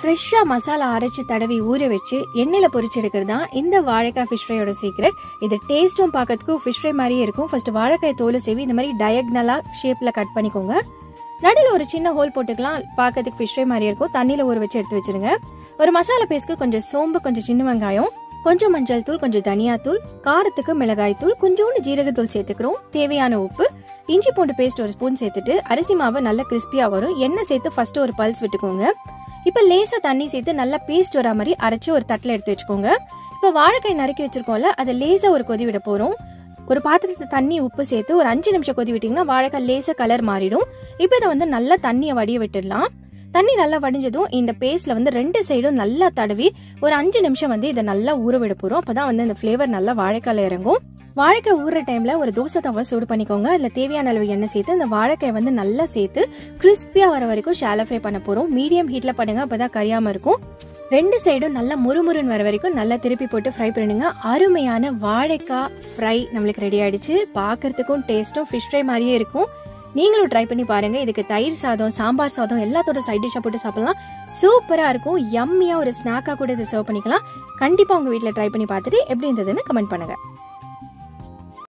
ஃப்ரெஷ்ஷா மசாலா அரைச்சு தடவி ஊற வச்சு எண்ணெயில பொரிச்சு எடுக்கிறது தான் இந்த வாழைக்காய் ஃபிஷ் ஃப்ரையோட சீக்ரெட் இது டேஸ்ட்டும் பார்க்கறதுக்கு ஃபிஷ் ஃப்ரை மாதிரியே இருக்கும் ஃபர்ஸ்ட் வாழைக்காய் தோலை சேவி இந்த மாதிரி டயக்னலா ஷேப்ல கட் பண்ணிக்கோங்க நடுவில் ஒரு சின்ன ஹோல் போட்டுக்கலாம் பார்க்கறதுக்கு ஃபிஷ் ஃப்ரை மாதிரி இருக்கும் தண்ணியில ஊற வச்சு எடுத்து வச்சிருங்க ஒரு மசாலா பேஸ்க்கு கொஞ்சம் சோம்பு கொஞ்சம் சின்ன வெங்காயம் கொஞ்சம் மஞ்சள் தூள் கொஞ்சம் தனியாத்தூள் காரத்துக்கு மிளகாய் தூள் கொஞ்சோண்டு ஜீரகத்தூள் சேர்த்துக்கிறோம் தேவையான உப்பு இஞ்சி பூண்டு பேஸ்ட் ஒரு ஸ்பூன் சேர்த்துட்டு அரிசி மாவு நல்லா கிறிஸ்பியா வரும் எண்ணெய் சேர்த்து ஃபர்ஸ்ட் ஒரு பல்ஸ் விட்டுக்கோங்க இப்போ லேசா தண்ணி சேர்த்து நல்லா பேஸ்ட் வரா மாதிரி அரைச்சு ஒரு தட்டில் எடுத்து வச்சுக்கோங்க இப்போ வாழைக்காய் நறுக்கி வச்சிருக்கோம்ல அதை லேசா ஒரு கொதி விட போறோம் ஒரு பாத்திரத்தை தண்ணி உப்பு சேர்த்து ஒரு அஞ்சு நிமிஷம் கொதி விட்டீங்கன்னா வாழைக்காய் லேசா கலர் மாறிடும் இப்போ இதை வந்து நல்லா தண்ணியை வடிய விட்டுடலாம் தண்ணி நல்லா வடிஞ்சதும் இந்த பேஸ்ட்ல வந்து ரெண்டு சைடும் நல்லா தடவி ஒரு அஞ்சு நிமிஷம் வந்து இதை நல்லா ஊற விட போறோம் அப்பதான் வந்து இந்த ஃபிளேவர் நல்லா வாழைக்காயில இறங்கும் வாழைக்காய் ஊறுற டைம்ல ஒரு தோசை தவா சூடு பண்ணிக்கோங்க அதுல தேவையான அளவு எண்ணெய் சேர்த்து இந்த வாழைக்காய் வந்து நல்லா சேர்த்து கிறிஸ்பியா வர வரைக்கும் ஷாலோ ஃப்ரை பண்ண போறோம் மீடியம் ஹீட்ல பண்ணுங்க அப்பதான் கரியாம இருக்கும் ரெண்டு சைடும் நல்லா முறுமுறுன்னு வர வரைக்கும் நல்லா திருப்பி போட்டு ஃப்ரை பண்ணுங்க அருமையான வாழைக்காய் ஃப்ரை நம்மளுக்கு ரெடி ஆயிடுச்சு பார்க்கறதுக்கும் டேஸ்ட்டும் ஃபிஷ் ஃப்ரை மாதிரியே இருக்கும் நீங்களும் ட்ரை பண்ணி பாருங்க இதுக்கு தயிர் சாதம் சாம்பார் சாதம் எல்லாத்தோட சைட் டிஷ்ஷாக போட்டு சாப்பிடலாம் சூப்பரா இருக்கும் யம்மியா ஒரு ஸ்நாக்கா கூட இதை சர்வ் பண்ணிக்கலாம் கண்டிப்பா உங்க வீட்டில் ட்ரை பண்ணி பார்த்துட்டு எப்படி இருந்ததுன்னு கமெண்ட் பண்ணுங்க